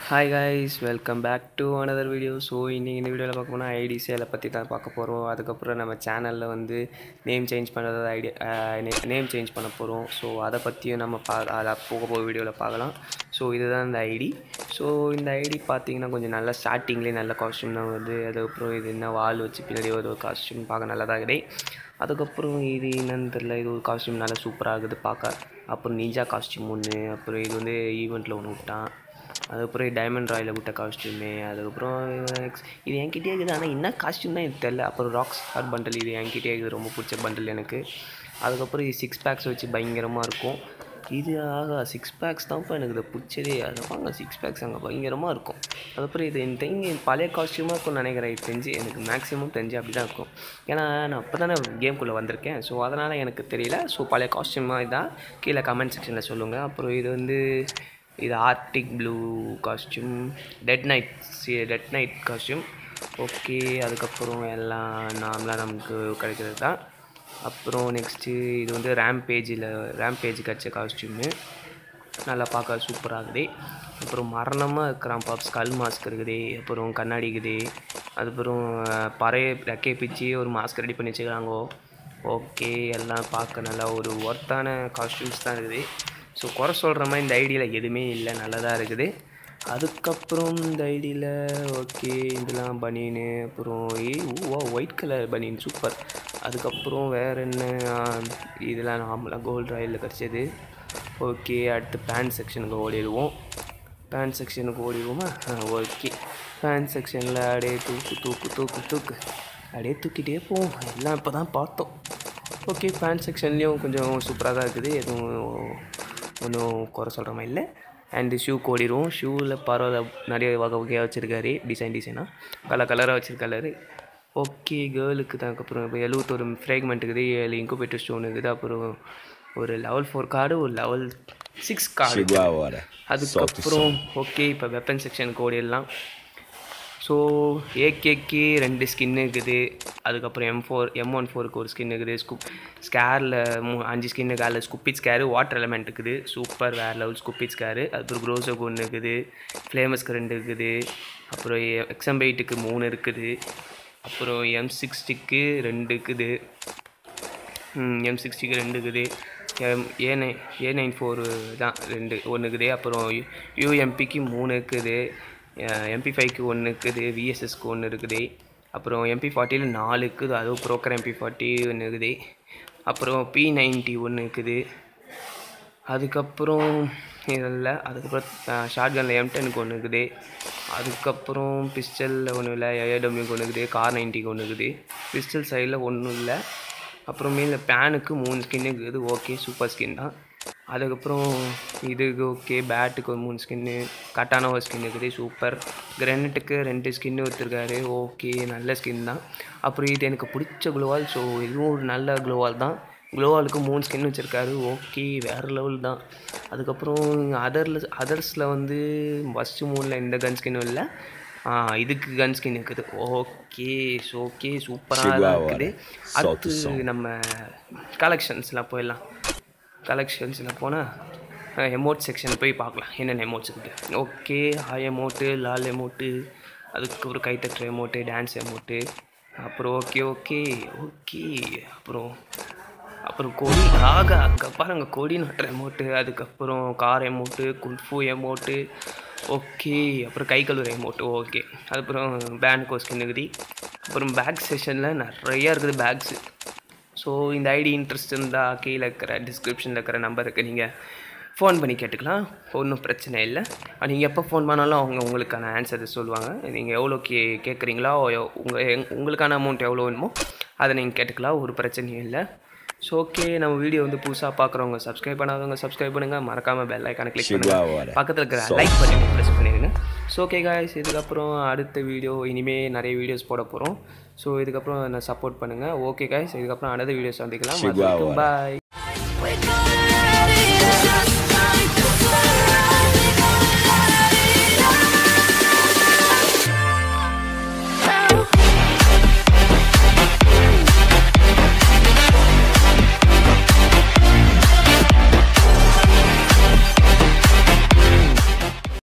Hi guys welcome back to another video so இன்றைக்கி இந்த வீடியோவில் பார்க்க போனால் ஐடி சேலை பற்றி தான் பார்க்க போகிறோம் அதுக்கப்புறம் நம்ம சேனலில் வந்து நேம் சேஞ்ச் பண்ணுறது ஐடியா நேம் சேஞ்ச் பண்ண போகிறோம் ஸோ அதை பற்றியும் நம்ம பா அதை போக போக வீடியோவில் பார்க்கலாம் ஸோ இதுதான் இந்த ஐடி ஸோ இந்த ஐடி பார்த்தீங்கன்னா கொஞ்சம் நல்ல ஸ்டார்டிங்லேயே நல்ல காஸ்ட்யூம் தான் வருது அதுக்கப்புறம் இது என்ன வால் வச்சு பின்னாடி ஒரு காஸ்ட்யூம் பார்க்க நல்லதாக கிடை அதுக்கப்புறம் இது என்னன்னு தெரில இது ஒரு காஸ்ட்யூம் நல்லா சூப்பராக இருக்குது பார்க்க அப்புறம் நிஞ்சா காஸ்ட்யூம் ஒன்று அப்புறம் இது வந்து ஈவெண்ட்டில் ஒன்று விட்டான் அதுக்கப்புறம் டைமண்ட் ராயில் விட்ட காஸ்ட்யூமு அதுக்கப்புறம் next- இது என்கிட்டயே இருக்குது ஆனால் என்ன காஸ்ட்யூம் தான் எனக்கு தெரில அப்புறம் ராக் ஸ்டார் பண்டல் இது என்கிட்டயே இருக்குது ரொம்ப பிடிச்ச பண்டல் எனக்கு அதுக்கப்புறம் இது சிக்ஸ் பேக்ஸ் வச்சு பயங்கரமாக இருக்கும் இது ஆகா சிக்ஸ் பேக்ஸ் தான்ப்பா எனக்கு இதை பிடிச்சதே அதை வாங்க சிக்ஸ் பேக்ஸ் அங்கே பயங்கரமாக இருக்கும் அதுக்கப்புறம் இது என் தெரிஞ்சு பழைய காஸ்ட்யூமாக இருக்கும்னு நினைக்கிறேன் இது தெரிஞ்சு எனக்கு மேக்ஸிமம் தெரிஞ்சு அப்படி தான் இருக்கும் ஏன்னா நான் அப்போ தானே கேம்குள்ளே வந்திருக்கேன் ஸோ அதனால் எனக்கு தெரியல ஸோ பழைய காஸ்ட்யூமாக இதான் கீழே கமெண்ட் செக்ஷனில் சொல்லுங்கள் அப்புறம் இது வந்து இது Arctic blue costume dead night dead night costume okay அதுக்கப்புறம் எல்லாம் நார்மலாக நமக்கு கிடைக்கிறது தான் அப்புறம் நெக்ஸ்ட்டு இது வந்து ரேம் பேஜில் ரேம் பேஜ் கிடச்ச காஸ்ட்யூமு நல்லா பார்க்க சூப்பராகுது அப்புறம் மரணமாக இருக்கிறான் பாப்ஸ் கல் மாஸ்க் இருக்குது அப்புறம் கண்ணாடி இருக்குது அதுக்கப்புறம் அஹ், பறைய ரெக்கை பிச்சு ஒரு மாஸ்க் ரெடி பண்ணி வச்சுக்கிறாங்கோ ஓகே எல்லாம் பார்க்க நல்லா ஒரு ஒர்த்தான காஸ்ட்யூம்ஸ் தான் இருக்குது ஸோ குறை சொல்கிற மாதிரி இந்த ஐடியில் எதுவுமே இல்லை நல்லதாக இருக்குது அதுக்கப்புறம் இந்த ஐடியில் ஓகே இதெல்லாம் பனியனு அப்புறம் ஏய் ஓ ஒயிட் கலர் பனியன் சூப்பர் அதுக்கப்புறம் வேறு என்ன ஆ, இதெல்லாம் நார்மலாக கோல்டு ராயில் கிடச்சது ஓகே அடுத்து பேண்ட் செக்ஷனுக்கு ஓடிடுவோம் பேண்ட் செக்ஷனுக்கு ஓடிடுவோமா ஓகே பேண்ட் செக்ஷனில் அப்படியே தூக்கு தூக்கு தூக்கு தூக்கு அப்படியே தூக்கிட்டே போவோம் எல்லாம் இப்போ தான் பார்த்தோம் ஓகே பேண்ட் செக்ஷன்லேயும் கொஞ்சம் சூப்பராக தான் இருக்குது எதுவும் ஒன்றும் குறை சொல்கிற மாதிரி இல்லை அண்டு ஷூ ஓடிடுவோம் ஷூவில் பரவாயில்ல நிறைய வகை வகையாக வச்சுருக்காரு டிசைன் டிசைனாக கலர் கலராக வச்சுருக்காரு ஓகே கேர்ளுக்கு தான் அப்புறம் இப்போ எழுபத்தொரு ஃப்ரேக்மெண்ட் இருக்குது ஏழு இன்குபேட்டர் ஸ்டோன் இருக்குது அப்புறம் ஒரு லெவல் ஃபோர் கார்டு ஒரு level six card Chegou a hora. Solta o அதுக்கப்புறம் ஓகே இப்போ வெப்பன் செக்ஷனுக்கு ஓடிடலாம் ஸோ ஏகேக்கு ரெண்டு ஸ்கின் இருக்குது அதுக்கப்புறம் எம் ஃபோர் எம் ஒன் ஃபோருக்கு ஒரு ஸ்கின் இருக்குது ஸ்குப் ஸ்கேரில் மூ அஞ்சு ஸ்கின் இருக்குது அதில் ஸ்குப்பிட் ஸ்கேரு வாட்டர் எலமெண்ட் இருக்குது சூப்பர் வேறு லெவல் ஸ்குப்பிட் ஸ்கேரு அப்புறம் க்ரோஸோக்கு ஒன்று இருக்குது ஃப்ளேமஸ்க்கு ரெண்டு இருக்குது அப்புறம் எக்ஸம்பைட்டுக்கு மூணு இருக்குது அப்புறம் எம் சிக்ஸ்டிக்கு ரெண்டு இருக்குது எம் சிக்ஸ்டிக்கு ரெண்டு இருக்குது M A nine A nine four தான் ரெண்டு ஒன்று இருக்குது அப்புறம் யூஎம்பிக்கு மூணு இருக்குது எம்பி ஃபைவ்க்கு ஒன்று இருக்குது விஎஸ்எஸ்க்கு ஒன்று இருக்குது அப்புறம் எம்பி ஃபார்ட்டியில் நாலு இருக்குது அதுவும் ப்ரோக்கர் எம்பி ஃபார்ட்டி ஒன்று இருக்குது அப்புறம் பி நைன்ட்டி ஒன்று இருக்குது அதுக்கப்புறம் இதில் அதுக்கப்புறம் ஷார்ட் கனில் எம் டெனுக்கு ஒன்று இருக்குது அதுக்கப்புறம் பிஸ்டலில் ஒன்றும் இல்லை ஏடபிள்யூக்கு ஒன்று இருக்குது கார் நைன்ட்டிக்கு ஒன்று இருக்குது பிஸ்டல் சைடில் ஒன்றும் இல்லை அப்புறமேல பேனுக்கு மூணு ஸ்கின் இருக்குது ஓகே சூப்பர் ஸ்கின் தான் அதுக்கப்புறம் இதுக்கு ஓகே பேட்டுக்கு ஒரு மூணு ஸ்கின்னு கட்டான ஒரு ஸ்கின் இருக்குது சூப்பர் கிரனட்டுக்கு ரெண்டு ஸ்கின்னு எடுத்துருக்காரு ஓகே நல்ல ஸ்கின் தான் அப்புறம் இது எனக்கு பிடிச்ச குளோவால் ஸோ இதுவும் ஒரு நல்ல குளோவால் தான் குளோவாலுக்கு மூணு ஸ்கின் வச்சுருக்காரு ஓகே வேறு லெவல் தான் அதுக்கப்புறம் அதரில் அதர்ஸில் வந்து ஃபஸ்ட்டு மூணில் எந்த கன் ஸ்கின்னும் இல்லை ஆ, இதுக்கு கன் ஸ்கின் இருக்குது ஓகே ஓகே சூப்பராக Chegou a தான் hora. இருக்குது Solta o அடுத்து som. நம்ம கலெக்ஷன்ஸில் போயிடலாம் கலெக்ஷன்ஸில் போனால் எமோட் செக்ஷன் போய் பார்க்கலாம் என்னென்ன எமோட்ஸ் இருக்குது okay hi emote LOL emote அதுக்கப்புறம் கைத்தட்டுற எமோட்டு டான்ஸ் எமோட்டு அப்புறம் ஓகே ஓகே ஓகே அப்புறம் அப்புறம் கொடி ஆக அங்கே பாருங்க கொடி நட்டுற எமோட்டு அதுக்கப்புறம் கார் எமோட்டு குல்ஃபு எமோட்டு ஓகே அப்புறம் கை கழுவுற எமோட்டு ஓகே அதுக்கப்புறம் பேண்ட் கோஸ்கின் இருக்குது அப்புறம் பேக் செஷனில் நிறையா இருக்குது பேக்ஸு ஸோ இந்த ஐடி இன்ட்ரெஸ்ட் இருந்தால் கீழே இருக்கிற டிஸ்கிரிப்ஷனில் இருக்கிற நம்பருக்கு நீங்கள் ஃபோன் பண்ணி கேட்டுக்கலாம் ஒன்றும் பிரச்சனை இல்லை நீங்கள் எப்போ ஃபோன் பண்ணாலும் அவங்க உங்களுக்கான ஆன்சர் சொல்லுவாங்க நீங்கள் எவ்வளோ கே கேட்குறீங்களோ உங்கள் உங்களுக்கான அமௌண்ட் எவ்வளோ வேணுமோ அதை நீங்கள் கேட்டுக்கலாம் ஒரு பிரச்சனையும் இல்லை ஸோ ஓகே நம்ம வீடியோ வந்து புதுசாக பார்க்குறவங்க சப்ஸ்கிரைப் பண்ணாதவங்க சப்ஸ்கிரைப் பண்ணுங்கள் மறக்காமல் பெல் ஐக்கானை கிளிக் Chegou a பண்ணுங்கள் hora. பக்கத்தில் இருக்கிற Solta லைக் பட்டனை ப்ரெஸ் பண்ணிடுங்க ஸோ ஓகே காய்ஸ் இதுக்கப்புறம் அடுத்த வீடியோ இனிமேல் நிறைய வீடியோஸ் போட போகிறோம் ஸோ இதுக்கப்புறம் நான் சப்போர்ட் பண்ணுங்கள் ஓகே காய்ஸ் இதுக்கப்புறம் அடுத்த வீடியோஸ் Chegou a சந்திக்கலாம் hora. பாய்